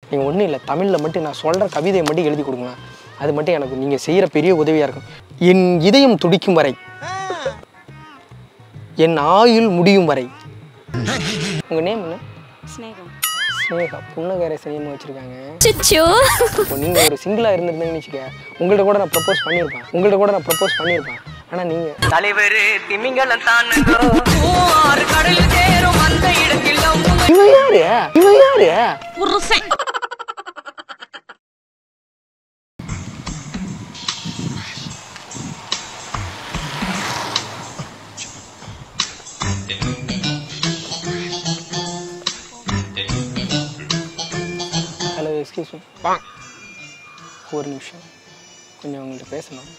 நீங்கள் ஒன்றும் இல்லை தமிழில் மட்டும் நான் சொல்கிற கவிதையை மட்டும் எழுதி கொடுங்களேன் அது மட்டும் எனக்கு நீங்கள் செய்கிற பெரிய உதவியாக இருக்கும் என் இதயம் துடிக்கும் வரை என் ஆயுள் முடியும் வரை உங்கள் நேம் என்ன ஸ்னேகம் ஸ்னேகா புன்னகரை சினிமா வச்சுருக்காங்க சுச்சோ இப்போ நீங்கள் ஒரு சிங்கிளாக இருந்திருந்தீங்கன்னு வச்சுக்க உங்கள்கிட்ட கூட நான் ப்ரப்போஸ் பண்ணியிருப்பேன் உங்கள்கிட்ட கூட நான் ப்ரப்போஸ் பண்ணியிருப்பேன் ஆனால் நீங்கள் தலைவர் திமிங்கலம் தானுங்கோ ஆறு கடல் சேரும் அந்த இடத்தில் இவன் யாரு இவன் யாரு ஹலோ எக்ஸ்கியூஸ் மீ ஒரு நிமிஷம் கொஞ்சம் உங்கள்கிட்ட பேசணும்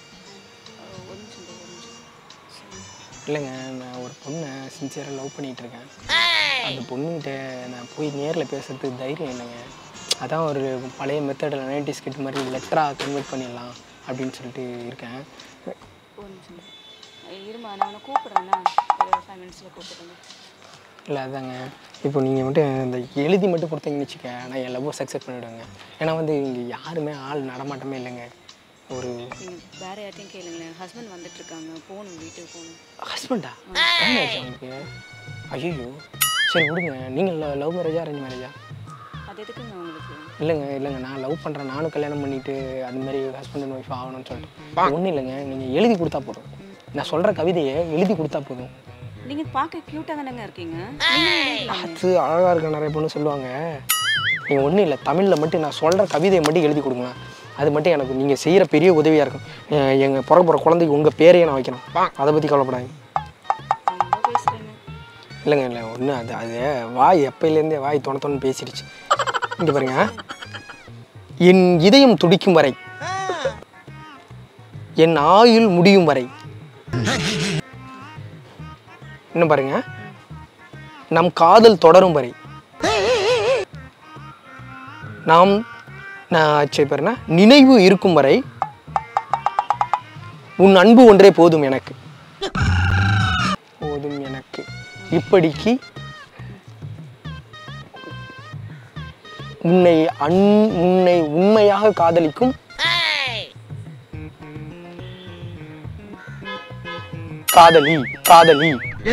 இல்லைங்க நான் ஒரு பொண்ணை சின்சியராக லவ் பண்ணிகிட்டு இருக்கேன் அந்த பொண்ணுகிட்ட நான் போய் நேரில் பேசுறதுக்கு தைரியம் இல்லைங்க அதான் ஒரு பழைய மெத்தடில் நைன்டி ஸ்கிட் மாதிரி லெட்டராக கன்வெர்ட் பண்ணிடலாம் அப்படின்னு சொல்லிட்டு இருக்கேன் ஒரு நிமிஷம் இருமா நான் உன்னை கூப்பிட்றேன்னா ஒரு ஃபைவ் மினிட்ஸில் கூப்பிட்றேன் இல்லை அதாங்க இப்போ நீங்கள் மட்டும் இந்த எழுதி மட்டும் கொடுத்தீங்கன்னு வச்சுக்க நான் என் லவ்வை சக்ஸஸ் பண்ணிவிடுவேங்க ஏன்னா வந்து இங்கே யாருமே ஆள் நடமாட்டமே இல்லைங்க ஒரு நீங்கள் வேற யார்ட்டையும் கேளுங்களேன் ஹஸ்பண்ட் வந்துட்டு இருக்காங்க போகணும் வீட்டுக்கு போகணும் ஹஸ்பண்டா உங்களுக்கு ஐயோ சரி விடுங்க நீங்கள் லவ் மேரேஜா அரேஞ்ச் மேரேஜா அது எதுக்குங்க உங்களுக்கு இல்லைங்க இல்லைங்க நான் லவ் பண்ணுறேன் நானும் கல்யாணம் பண்ணிட்டு அது மாதிரி ஹஸ்பண்ட் அண்ட் ஒய்ஃப் ஆகணும்னு சொல்லிட்டு ஒன்றும் இல்லைங்க நீங்கள் எழுதி கொடுத்தா போதும் நான் சொல்கிற கவிதையை எழுதி கொடுத்தா போதும் நீங்கள் பார்க்க க்யூட்டாக தானேங்க இருக்கீங்க நீங்களும் எழுதலாமே. அது அழகாக இருக்க நிறைய பொண்ணு சொல்லுவாங்க நீங்கள் ஒன்றும் இல்லை தமிழில் மட்டும் நான் சொல்கிற கவிதையை மட்டும் எழுதி கொடுங்களேன் அது மட்டும் எனக்கு நீங்கள் செய்கிற பெரிய உதவியாக இருக்கும் எங்கள் பிறக்க போகிற குழந்தைக்கு உங்கள் பேரையே நான் வைக்கணும் அதை பற்றி கவலைப்படாதீங்க ரொம்ப பேசுகிறேங்க இல்லைங்க இல்லை ஒன்றும் அது அது வாய் எப்பயிலேருந்தே வாய் தொண தொண்ணு பேசிடுச்சு இங்கே பாருங்க என் இதயம் துடிக்கும் வரை என் ஆயுள் முடியும் வரை இன்னும் பாருங்க நம் காதல் தொடரும் வரை நாம் நான் சரி பாருங்க நினைவு இருக்கும் வரை உன் அன்பு ஒன்றே போதும் எனக்கு போதும் எனக்கு இப்படிக்கு உன்னை அன் உன்னை உண்மையாக காதலிக்கும் காதலி காதலி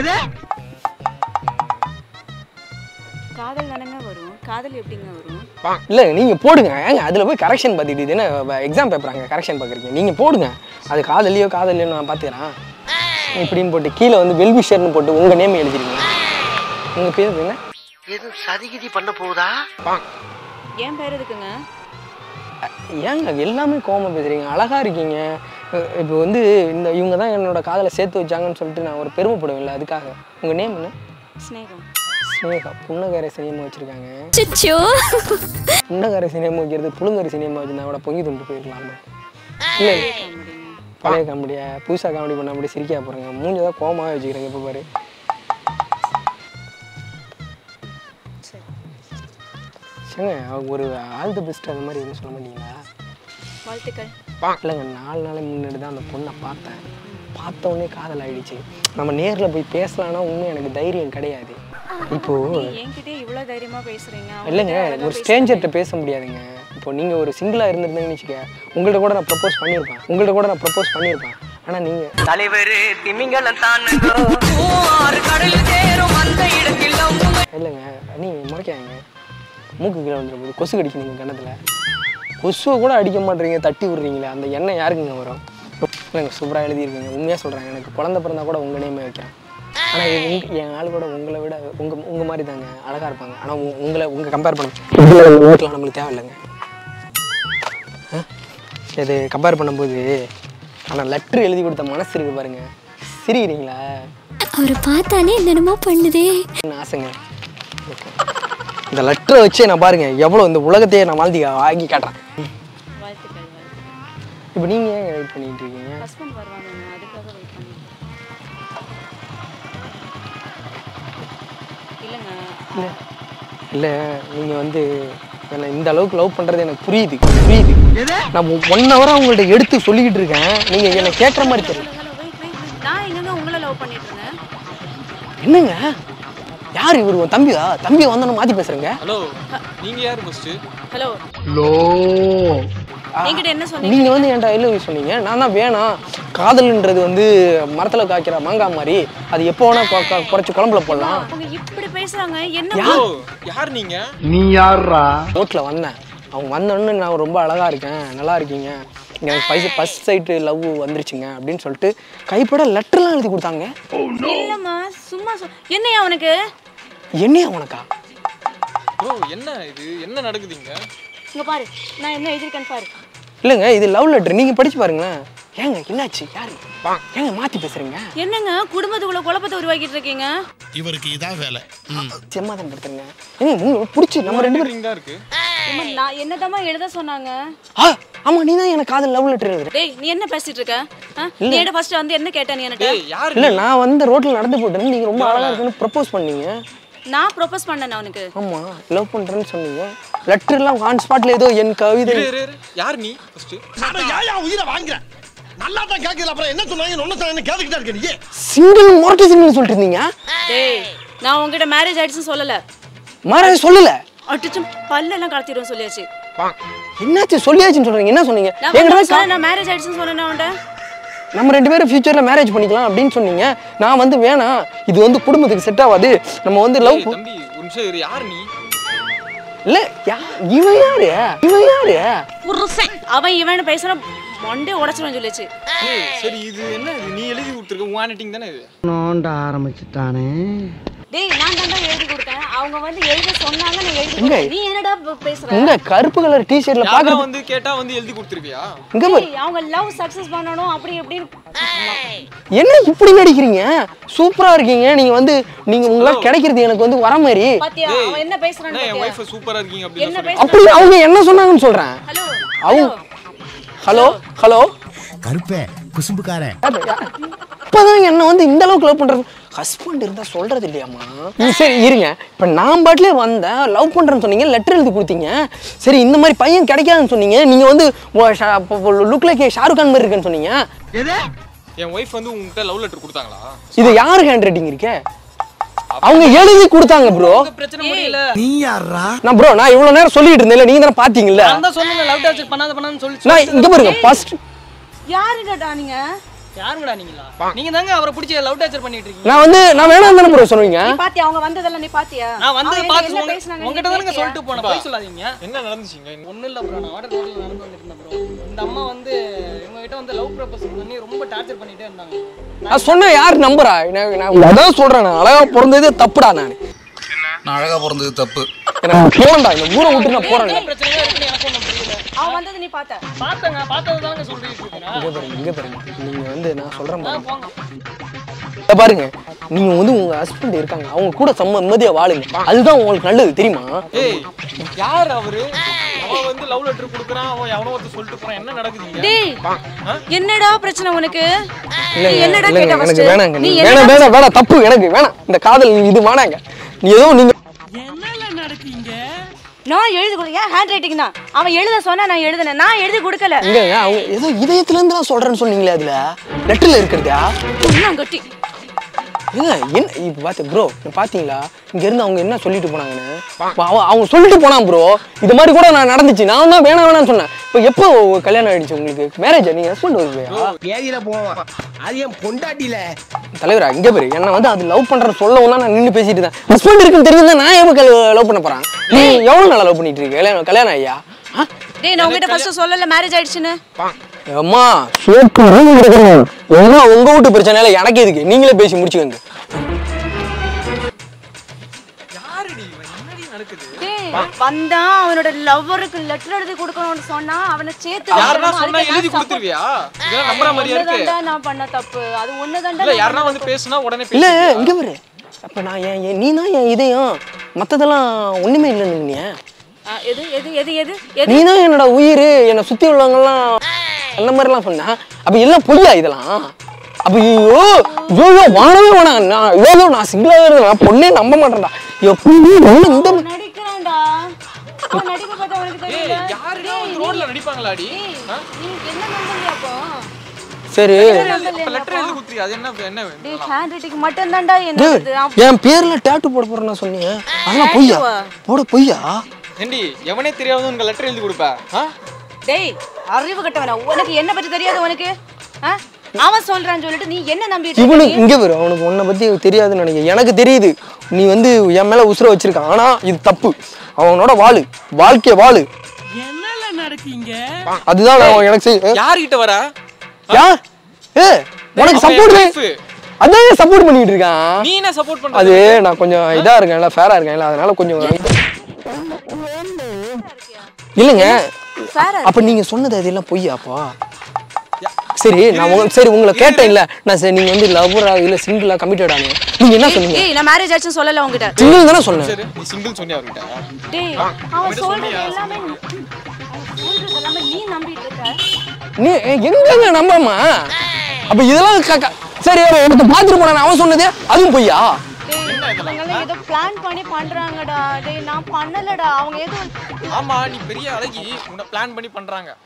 காதல் தானேங்க வரும் காதல் எப்படிங்க வரும் இல்ல நீங்க போடுங்க ஏங்க அதுல போய் கரெக்ஷன் பார்த்துட்டு இது என்ன எக்ஸாம் பேப்பராங்க கரெக்ஷன் பார்க்குறீங்க நீங்க போடுங்க அது காதலியோ காதலியோ நான் பார்த்துக்கிறேன் இப்படின்னு போட்டு கீழே வந்து வெல்விஷர்னு போட்டு உங்க நேம் எழுதிருங்க உங்க பேர் என்ன எதுவும் சதிகிதி பண்ண போகுதா ஏன் பேர் எதுக்குங்க ஏங்க எல்லாமே கோவமா பேசுறீங்க அழகா இருக்கீங்க அஹ் இப்போ வந்து இந்த இவங்க தான் என்னோட காதலை சேர்த்து வச்சாங்கன்னு சொல்லிட்டு நான் ஒரு பெருமைப்படுவேன்ல அதுக்காக உங்க நேம் என்ன ஸ்னேகம் ஸ்னேகா புன்னகரை சினிமா வச்சிருக்காங்க சுச்சோ புன்னகரை சினிமா வைக்கிறது புழுங்கரை சினிமா வச்சிருந்தா கூட பொங்கி துண்டு போயிருக்கலாமே இல்லை காமெடிங்க பழைய காமெடியா புதுசாக காமெடி பண்ண அப்படி சிரிக்கா போகிறேங்க மூஞ்சி தான் கோவமாகவே வச்சுக்கிறேங்க இப்போ பாரு சரி சரிங்க அவங்க ஒரு ஆல் தி பெஸ்ட் அந்த மாதிரி எதுவும் சொல்ல மாட்டீங்களா வாழ்த்துக்கள் இல்லைங்க நாலு நாள் முன்னாடி தான் அந்த பொண்ணை பார்த்தேன் பார்த்த உடனே காதல் ஆயிடுச்சு நம்ம நேரில் போய் பேசலான்னா இன்னும் எனக்கு தைரியம் கிடையாது இப்போ நீ என்கிட்டயே இவ்வளோ தைரியமா பேசுறீங்க அவங்க இல்லைங்க கிட்ட அழகா ஒரு பேசுறாங்க. ஸ்ட்ரேஞ்சர்கிட்ட பேச முடியாதுங்க இப்போ நீங்கள் ஒரு சிங்கிளாக இருந்திருந்தீங்கன்னு வச்சுக்க உங்கள்கிட்ட கூட நான் ப்ரப்போஸ் பண்ணியிருப்பேன் உங்கள்கிட்ட கூட நான் ப்ரப்போஸ் பண்ணியிருப்பேன் ஆனால் நீங்கள் தலைவர் திமிங்கலம் தானுங்கோ ஆறு கடல் சேரும் அந்த இடத்தில் இல்லைங்க நீ முறைக்காங்க மூக்கு கீழே வந்துடும் போது கொசு கடிக்குதுங்க கன்னத்தில் கொசுவை கூட அடிக்க மாட்டேறீங்க தட்டி விடுறீங்களே அந்த எண்ணெய் யாருக்குங்க வரும் இல்லைங்க சூப்பராக எழுதியிருக்கீங்க உண்மையாக சொல்கிறேன் எனக்கு குழந்தை பிறந்தா கூட உங்கள் நேமே வைக்கிறேன் ஆனால் உங்க என் ஆள் கூட உங்களை விட உங்கள் உங்கள் மாதிரி தாங்க அழகாக இருப்பாங்க ஆனால் உங்களை உங்களை கம்பேர் பண்ண இதில் ஓட்டலாம் நம்மளுக்கு தேவையில்லைங்க ஆ? இது கம்பேர் பண்ணும்போது ஆனால் லெட்ரு எழுதி கொடுத்த மனசு இருக்கு பாருங்க சிரிக்கிறீங்களா அவரை பார்த்தாலே என்னென்னமோ பண்ணுதே என்ன ஆசைங்க இந்த லெட்டரை வச்சே நான் பாருங்க எவ்வளோ இந்த உலகத்தையே நான் வாழ்த்தி வாங்கி காட்டுறேன் வாழ்த்துக்கள் வாழ்த்துக்கள் இப்போ நீங்கள் ஏன் வெயிட் பண்ணிட்டு இருக்கீங்க ஹஸ்பண்ட் வருவாங்க அதுக்காக வெயிட் பண்ணிட்டு இல்லைங்க இல்லை இல்லை நீங்கள் வந்து என்னை இந்த அளவுக்கு லவ் பண்ணுறது எனக்கு புரியுது புரியுது நான் ஒன் ஹவராக உங்கள்ட்ட எடுத்து சொல்லிக்கிட்டு இருக்கேன் நீங்கள் என்னை கேட்குற மாதிரி தெரியல ஹலோ வெயிட் வெயிட் நான் எங்கங்க உங்களை லவ் பண்ணிட்டு இருந்தேன் என்னங்க யார் இவர் உன் தம்பியா தம்பியை வந்தோன்னு மாற்றி பேசுகிறேங்க ஹலோ நீங்க யார் ஃபர்ஸ்ட் ஹலோ என்கிட்ட என்ன சொன்னீங்க நீங்க வந்து என்கிட்ட ஐ லவ் சொன்னீங்க நான் தான் வேணாம் காதல்ன்றது வந்து மரத்துல காய்க்கிற மாங்காய் மாதிரி அது எப்போ வேணா கொ- கொ- குறைச்சு குழம்புல போடலாம் அவங்க இப்படி பேசுறாங்க என்ன யார் யார் நீங்க நீ யாரா ரோட்டில் வந்தேன் அவங்க வந்தோடனே நான் ரொம்ப அழகா இருக்கேன் நல்லா இருக்கீங்க எனக்கு பைசா ஃபஸ்ட் சைட்டு லவ் வந்துருச்சுங்க அப்படின்னு சொல்லிட்டு கைப்பட லெட்டர்லாம் எழுதி கொடுத்தாங்க இல்லம்மா சும்மா சொ- என்னையா அவனுக்கு என்னையா உனக்கா ப்ரோ என்ன இது என்ன நடக்குதுங்க இங்க பாரு நான் என்ன எழுதிருக்கேன்னு பாரு இல்லைங்க இது லவ் லெட்டர் நீங்க படிச்சு பாருங்களேன் ஏங்க என்னாச்சு யாரு ஏங்க மாத்தி பேசுறீங்க என்னங்க குடும்பத்துக்குள்ள குழப்பத்தை உருவாக்கிட்டு இருக்கீங்க இவருக்கு இதான் வேலை ம். செம்மாதம் படுத்துருங்க ஏங்க உங்களுக்கு பிடிச்சி நம்ம ரெண்டு பேரும் ரிங் தான் இருக்கு அம்மா, நான் என்னதாம்மா எழுத சொன்னாங்க ஆ ஆமா நீ தான் எனக்கு காதல் லவ் லெட்டர் எழுதுற டேய் நீ என்ன பேசிட்டு இருக்க ஆ? நீ என்ன ஃபர்ஸ்ட் வந்து என்ன கேட்ட நீ என்கிட்ட ஏய் யார் இல்ல நான் வந்து ரோட்ல நடந்து போட்டேன் நீங்க ரொம்ப அழகா இருக்குன்னு ப்ரப்போஸ் பண்ணீங்க நான் ப்ரொபோஸ் பண்ணேன் அவனுக்கு ஆமா லவ் பண்றேன்னு சொன்னீங்க லெட்டர்லாம் ஆன் ஸ்பாட்ல ஏதோ என் கவிதை இரு, இரு, இரு. யார் நீ ஃபர்ஸ்ட் அட ஏன் ஏன் உயிரை வாங்குற நல்லா தான் கேட்கல அப்புறம் என்ன சொன்னாங்க ஒன்னு சொன்னாங்க கேட்டுக்கிட்டே இருக்க நீ சிங்கிள் மோட்டர் சிங்கிள் சொல்லிட்டு இருந்தீங்க டேய் நான் உங்ககிட்ட மேரேஜ் ஆயிடுச்சுன்னு சொல்லல மாறாக சொல்லல அடிச்சும் பல்லெல்லாம் கலத்திடுவோம் சொல்லியாச்சு என்னாச்சு சொல்லியாச்சுன்னு சொல்றீங்க என்ன சொன்னீங்க நான் என்கிட்ட வந்து போய் கா- சொன்னேன், நான் மேரேஜ் ஆயிடுச்சுன்னு சொன்னேன் அவன்கிட்ட நம்ம ரெண்டு பேரும் ஃபியூச்சர்ல மேரேஜ் பண்ணிக்கலாம் அப்படின்னு சொன்னீங்க நான் வந்து வேணாம் இது வந்து குடும்பத்துக்கு செட் ஆகாது நம்ம வந்து லவ் ஏய், தம்பி ஒரு நிமிஷம் இரு யார் நீ இல்ல யா இவன் யாரு இவன் யாரு புருஷன் அவன் இவன் பேசுறான் மண்டே உடச்சிருவான் சொல்லியாச்சு ஏய் சரி இது என்ன இது நீ எழுதி கொடுத்துருக்க உன் ஹேண்ட் தானே இது நோண்ட ஆரம்பிச்சுட்டானே டேய் நான் தான் எழுதி கொடுத்தேன் அவங்க வந்து எழுத சொன்னாங்க நான் எழுதி எங்க? கொடுத்தேன். நீ என்னடா ப- பேசுற இந்த கருப்பு கலர் டிஷர்ட்ல யாரா பாக்குறது வந்து கேட்டா வந்து எழுதி கொடுத்துருக்கியா இங்க பாரு டேய், அவங்க லவ் சக்சஸ் பண்ணனும் அப்படி இப்படின்னு என்ன இப்படி நடிக்கிறீங்க சூப்பரா இருக்கீங்க நீங்க வந்து நீங்க உங்களால கிடைக்கிறது எனக்கு வந்து வர மாதிரி பாத்தியா அவன் என்ன பேசுறான்னு என்ன என் பாத்தியா ஒய்ஃப் சூப்பரா இருக்கீங்க என்ன அப்படின்னு பேசுறான் அப்படி அவங்க என்ன சொன்னாங்கன்னு சொல்றேன் ஹலோ அவங்க ஹலோ ஹலோ கருப்பே குசும்புக்காரன் இப்பதான் என்ன வந்து இந்த அளவுக்கு லவ் பண்றது ஹஸ்பண்ட் இருந்தா சொல்றது இல்லையாம்மா ம், சரி இருங்க இப்ப நான் பாட்டிலே வந்தேன் லவ் பண்றேன்னு சொன்னீங்க லெட்டர் எழுதி கொடுத்தீங்க சரி இந்த மாதிரி பையன் கிடைக்காதுன்னு சொன்னீங்க நீங்க வந்து லுக் லைக் ஷாருக் கான் மாதிரி இருக்குன்னு சொன்னீங்க என் ஒய்ஃப் வந்து உங்ககிட்ட லவ் லெட்டர் கொடுத்தாங்களா இது யாரு ஹேண்ட் ரைட்டிங் இருக்கே அவங்க எழுதி கொடுத்தாங்க ப்ரோ பிரச்சனை முடியல நீ யாரா நான் ப்ரோ நான் இவ்வளவு நேரம் சொல்லிட்டு இருந்தேன் நீங்க தானே பாத்தீங்கல்ல நான் தான் சொன்னேன் லவ் டார்ச்சர் பண்ணாத பண்ணான்னு சொல்லி நான் இங்க பாருங்க ஃபர்ஸ்ட் யாருங்கடா நீங்க யாருங்கடா நீங்களா நீங்க தாங்க அவரை பிடிச்சி லவ் டார்ச்சர் பண்ணிட்டு இருக்கீங்க நான் வந்து நான் வேணாம் தானே ப்ரோ சொன்னீங்க நீ பாத்தியா அவங்க வந்ததெல்லாம் நீ பாத்தியா நான் வந்து அவங்க பார்த்து என்ன உங்க- பேசுனாங்க உங்ககிட்ட தானங்க சொல்லிட்டு போனேன் போய் சொல்லாதீங்க என்ன நடந்துச்சுங்க ஒன்றும் இல்லை ப்ரோ நான் ஆர்டர் ரோட்டில் நடந்து வந்துட்டு இருந்தேன் ப்ரோ இந்த அம்மா வந்து இவங்ககிட்ட வந்து லவ் ப்ரப்போஸ் பண்ணி ரொம்ப டார்ச்சர் பண்ணிட்டே இருந்தாங்க நான் சொன்ன யார் நம்புறா நான் நான் அதான் சொல்றேன் நான் அழகா பிறந்ததே தப்புடா நான் நான் அழகா பிறந்தது தப்பு எனக்கு போறேன்டா இந்த ஊரை விட்டு நான் போறேன் பிரச்சனையா இருக்குன்னு எனக்கு ஒன்றும் புரியல அவன் வந்தது நீ பாத்த பார்த்தேங்க பார்த்தது தாங்க சொல்லிட்டு இருக்கேன் இங்க பாருங்க இங்க பாருங்க நீங்க வந்து நான் சொல்றேன் பாருங்க போங்க இங்க பாருங்க நீங்க வந்து உங்க ஹஸ்பண்ட் இருக்காங்க அவங்க கூட செம்ம நிம்மதியா வாழுங்க அதுதான் உங்களுக்கு நல்லது தெரியுமா ஏய் யார் அவரு அவன் வந்து லவ் லெட்டர் கொடுக்குறான் அவன் எவனோ ஒருத்தர் சொல்லிட்டு போறான் என்ன நடக்குதுங்க டேய் என்னடா பிரச்சனை உனக்கு நீ இல்லைங்க என்னடா இல்லைங்க கேட்ட எனக்கு first? வேணாங்க நீ நீ என்னடா வேணாம் வேணாம் வேணாம் தப்பு எனக்கு வேணாம் இந்த காதல் இது வேணாங்க நீ ஏதோ நீங்க நான் எழுதி கொடுங்க ஹேண்ட் ரைட்டிங் தான் அவன் எழுத சொன்னா நான் எழுதுனேன் நான் எழுதி கொடுக்கல இங்க அவங்க ஏதோ இதயத்துல இருந்து நான் சொல்றேன்னு சொன்னீங்களே அதுல லெட்டர்ல இருக்கிறதா இன்னும் கட்டி ஏங்க என்ன இப்போ பார்த்து ப்ரோ பாத்தீங்களா இங்க இருந்து அவங்க என்ன சொல்லிட்டு போனாங்கன்னு இப்ப அவ அவங்க சொல்லிட்டு போனான் ப்ரோ இது மாதிரி கூட நான் நடந்துச்சு நான் தான் வேணாம் வேணாம்னு சொன்னேன் இப்போ எப்போ கல்யாணம் ஆயிடுச்சு உங்களுக்கு மேரேஜ் நீங்க ஹஸ்பண்ட் வருவியா ஏரியில போவான் அது என் பொண்டாட்டில தலைவரா இங்க பாரு என்ன வந்து அது லவ் பண்ற சொல்லவும் தான் நான் நின்று பேசிட்டு இருந்தேன் ஹஸ்பண்ட் இருக்குன்னு தெரியும் தான் நான் எப்போ லவ் பண்ண போறேன் நீ எவ்வளவு நாளா லவ் பண்ணிட்டு இருக்க கல்யாணம் கல்யாணம் ஐயா டேய் நான் உங்ககிட்ட ஃபர்ஸ்ட் சொல்லல மேரேஜ் ஆயிடுச்சுன்னு அம்மா சூப்பராக இருக்கணும் ஏன்னா உங்க வீட்டு பிரச்சனை இல்லை எனக்கு எதுக்கு நீங்களே பேசி முடிச்சுக்கோங்க யாருடி இவன் என்னடி நடக்குது டேய் வந்தா அவனோட லவ்வருக்கு லெட்டர் எழுதி கொடுக்கணும்னு சொன்னா அவனை சேர்த்து யாருன்னா வைக்கணும். சொன்னா அதுக்கு எழுதி நான் support- கொடுத்துருவியா இதெல்லாம் நம்புற மாதிரியா இருக்கு ஒண்ணுதான்டா நான் பண்ண தப்பு அது ஒண்ணுதான்டா இல்ல நான் யாருன்னா பண்ண வந்து தப்பு. பேசுனா உடனே இல்ல பேசுவியா? இங்க பாரு அப்ப நான் என் என்- நீ தான் என் இதயம் மத்ததெல்லாம் ஒண்ணுமே இல்லைன்னு நீ ஆ, எது எது எது எது எது நீ தான் என்னோட உயிர் என்னை சுத்தி உள்ளவங்கலாம் அந்த மாதிரிலாம் சொன்ன அப்ப எல்லாம் பொய்யா இதெல்லாம் அப்ப ஐயோ ஐயோ வாழவே வேணாம் நான் ஐயோ நான் சிங்கிளாவே இருந்தேன் பொண்ணே நம்ப மாட்டேன்டா எப்படி எவ்வளவு இந்த அவன் நடிக்கிறான்டா அவன் நடிக்க பார்த்தா உனக்கு ஏய் தெரியல யாருன்னா வந்து ரோட்ல நடிப்பாங்களாடி டேய், நீ என்ன நம்பலையா அப்போ சரி இப்ப லெட்டர் எழுதி கொடுத்துருக்கியா அது என்ன என்ன டேய் ஹேண்ட் ரைட்டிங் மட்டும் தான்டா என்ன டேய், இது? அவன் என் பேர்ல டேட்டு போட போறேன்னு சொன்னீங்க அதெல்லாம் பொய்யா Tattoo-வா? போட பொய்யா ஏண்டி எவனே தெரியாதவனுக்கு லெட்டர் எழுதி கொடுப்ப ஆ டேய் அறிவு கட்டவனா உனக்கு என்ன பத்தி தெரியாது உனக்கு ஆ? அவன் சொல்றான்னு சொல்லிட்டு நீ என்ன நம்பிட்டு இவனு இருக்க நீ? இங்க வரும் அவனுக்கு உன்னை பத்தி தெரியாதுன்னு நினைக்கிறேன் எனக்கு தெரியுது நீ வந்து என் மேல உசுர வச்சிருக்கான் ஆனா இது தப்பு அவனோட வாழு வாழ்க்கை வாழு என்னல நடக்கீங்க அதுதான் நான் எனக்கு செய்- யார்கிட்ட வரா யா ஏ உனக்கு அவன் சப்போர்ட் wife. அதான் சப்போர்ட் பண்ணிட்டு இருக்கான் நீ என்ன சப்போர்ட் பண்ற அது நான் கொஞ்சம் இதா இருக்கேன்ல ஃபேரா இருக்கேன்ல அதனால கொஞ்சம் இல்லைங்க சார் அப்ப நீங்க சொன்னது அதெல்லாம் பொய்யாப்பா சரி நான் உங்க சரி உங்களை கேட்டேன்ல நான் சரி நீங்க வந்து லவ்வரா இல்ல சிங்கிளா கமிட்டடானு நீங்க என்ன சொன்னீங்க ஏய் நான் மேரேஜ் ஆச்சுன்னு சொல்லல உன்கிட்ட சிங்கிள் தானே சொன்னேன் சரி நீ சிங்கிள் சொன்னியா அவர்கிட்ட டேய் அவன் சொல்றது எல்லாமே நீ- அவன் சொல்றது எல்லாமே நீ நம்பிட்டு இருக்க நீ எங்கங்க நம்பாமா அப்ப இதெல்லாம் க- க- சரி ஒருத்தன் பாத்துட்டு போனான் அவன் சொன்னது அதுவும் பொய்யா டேய் இவங்கெல்லாம் ஏதோ பிளான் பண்ணி பண்றாங்கடா டேய் நான் பண்ணலடா அவங்க ஏதோ ஆமா நீ பெரிய அழகி உன்னை பிளான் பண்ணி பண்றாங்க